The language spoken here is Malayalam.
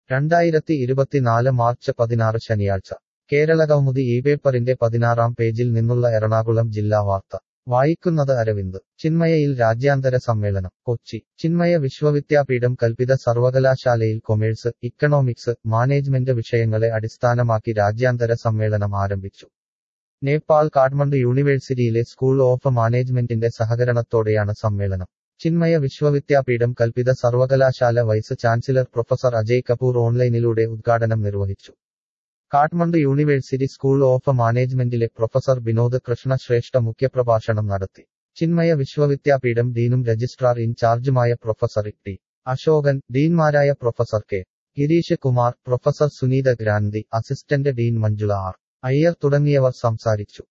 രണ്ടായിരത്തി ഇരുപത്തിനാല് മാർച്ച് പതിനാറ് ശനിയാഴ്ച കേരളകൗമുദി ഈ പേപ്പറിന്റെ പതിനാറാം പേജിൽ നിന്നുള്ള എറണാകുളം ജില്ലാ വാർത്ത വായിക്കുന്നത് അരവിന്ദ് ചിന്മയയിൽ രാജ്യാന്തര സമ്മേളനം കൊച്ചി ചിന്മയ വിശ്വവിദ്യാപീഠം കൽപ്പിത സർവകലാശാലയിൽ കൊമേഴ്സ് ഇക്കണോമിക്സ് മാനേജ്മെന്റ് വിഷയങ്ങളെ അടിസ്ഥാനമാക്കി രാജ്യാന്തര സമ്മേളനം ആരംഭിച്ചു നേപ്പാൾ കാഠ്മണ്ഡു യൂണിവേഴ്സിറ്റിയിലെ സ്കൂൾ ഓഫ് മാനേജ്മെന്റിന്റെ സഹകരണത്തോടെയാണ് സമ്മേളനം ചിന്മയ വിശ്വവിദ്യാപീഠം കൽപ്പിത സർവകലാശാല vice chancellor professor Ajay Kapoor ഓൺലൈനിലൂടെ ഉദ്ഘാടനം നിർവഹിച്ചു കാഠ്മണ്ഡു യൂണിവേഴ്സിറ്റി സ്കൂൾ ഓഫ് മാനേജ്മെന്റിലെ പ്രൊഫസർ വിനോദ് കൃഷ്ണ ശ്രേഷ്ഠ മുഖ്യപ്രഭാഷണം നടത്തി ചിന്മയ വിശ്വവിദ്യാപീഠം ഡീനും രജിസ്ട്രാർ ഇൻചാർജുമായ പ്രൊഫസർ ടി അശോകൻ ഡീൻമാരായ professor K Girish Kumar professor Suneetha Granthi assistant dean Manjula R Iyer തുടങ്ങിയവർ സംസാരിച്ചു